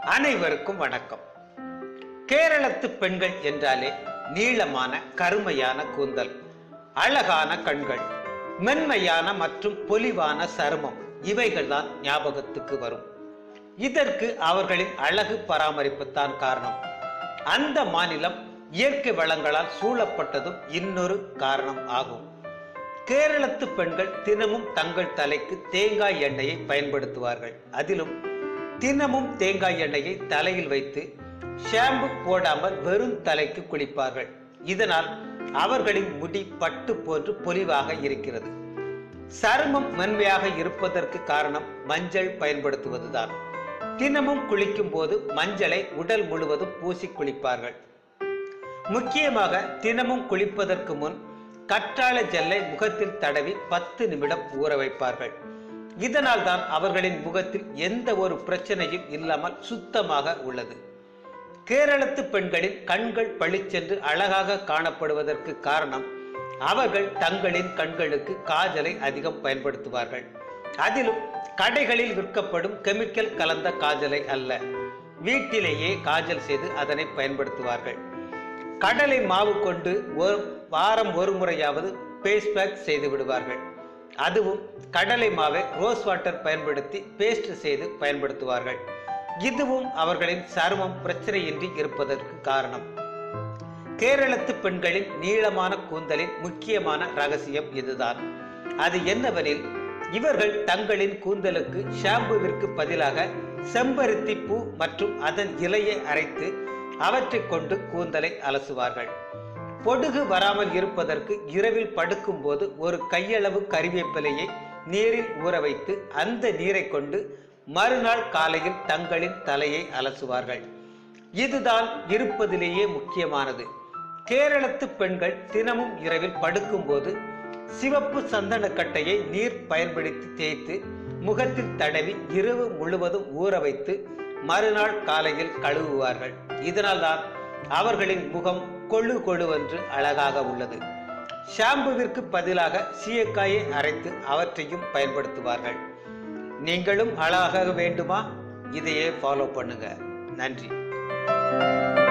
அனைவருக்கும் வணக்கம் கேரளத்து பெண்கள் என்றாலே நீளமான கருமையான கூந்தல் அழகான கண்கள் மென்மையான மற்றும் பொலிவான சருமம் இவைகள்தான் ஞாபகத்துக்கு வரும் இதற்கு அவர்களின் அழகு பராமரிப்பு தான் காரணம் அந்த மாநிலம் இயற்கை வளங்களால் சூழப்பட்டதும் இன்னொரு காரணம் ஆகும் கேரளத்து பெண்கள் தினமும் தங்கள் தலைக்கு தேங்காய் எண்ணெயை பயன்படுத்துவார்கள் அதிலும் தினமும் தேங்காய் எண்ணெயை தலையில் வைத்து ஷாம்பு போடாமல் வெறும் தலைக்கு குளிப்பார்கள் இதனால் அவர்களின் முடி பட்டு போன்று பொலிவாக இருக்கிறது சருமம் மென்மையாக இருப்பதற்கு காரணம் மஞ்சள் பயன்படுத்துவதுதான் தினமும் குளிக்கும் போது மஞ்சளை உடல் முழுவதும் பூசி குளிப்பார்கள் முக்கியமாக தினமும் குளிப்பதற்கு முன் கற்றாழை ஜெல்லை முகத்தில் தடவி பத்து நிமிடம் ஊற வைப்பார்கள் இதனால் தான் அவர்களின் முகத்தில் எந்த ஒரு பிரச்சனையும் இல்லாமல் சுத்தமாக உள்ளது கேரளத்து பெண்களின் கண்கள் பளிச்சென்று அழகாக காணப்படுவதற்கு காரணம் அவர்கள் தங்களின் கண்களுக்கு காஜலை அதிகம் பயன்படுத்துவார்கள் அதிலும் கடைகளில் விற்கப்படும் கெமிக்கல் கலந்த காஜலை அல்ல வீட்டிலேயே காஜல் செய்து அதனை பயன்படுத்துவார்கள் கடலை மாவு கொண்டு ஒரு வாரம் ஒரு முறையாவது பேஸ்ட் பேக் செய்து விடுவார்கள் அதுவும் கடலை மாவை ரோஸ் வாட்டர் பயன்படுத்தி பேஸ்ட் செய்து பயன்படுத்துவார்கள் இதுவும் அவர்களின் சருமம் பிரச்சனையின்றி இருப்பதற்கு காரணம் கேரளத்து பெண்களின் நீளமான கூந்தலின் முக்கியமான ரகசியம் இதுதான் அது என்னவெனில் இவர்கள் தங்களின் கூந்தலுக்கு ஷாம்புவிற்கு பதிலாக செம்பருத்தி பூ மற்றும் அதன் இலையை அரைத்து அவற்றை கொண்டு கூந்தலை அலசுவார்கள் பொடுகு வராமல் இருப்பதற்கு இரவில் படுக்கும்போது ஒரு கையளவு கறிவேப்பிலையை நீரில் ஊற வைத்து அந்த நீரை கொண்டு மறுநாள் காலையில் தங்களின் தலையை அலசுவார்கள் இதுதான் இருப்பதிலேயே முக்கியமானது கேரளத்து பெண்கள் தினமும் இரவில் படுக்கும்போது சிவப்பு சந்தனக்கட்டையை நீர் பயன்படுத்தி தேய்த்து முகத்தில் தடவி இரவு முழுவதும் ஊற வைத்து மறுநாள் காலையில் கழுவுவார்கள் இதனால் தான் அவர்களின் முகம் கொழு கொழுவென்று அழகாக உள்ளது ஷாம்புவிற்கு பதிலாக சீயக்காயை அரைத்து அவற்றையும் பயன்படுத்துவார்கள் நீங்களும் அழகாக வேண்டுமா இதையே ஃபாலோ பண்ணுங்க நன்றி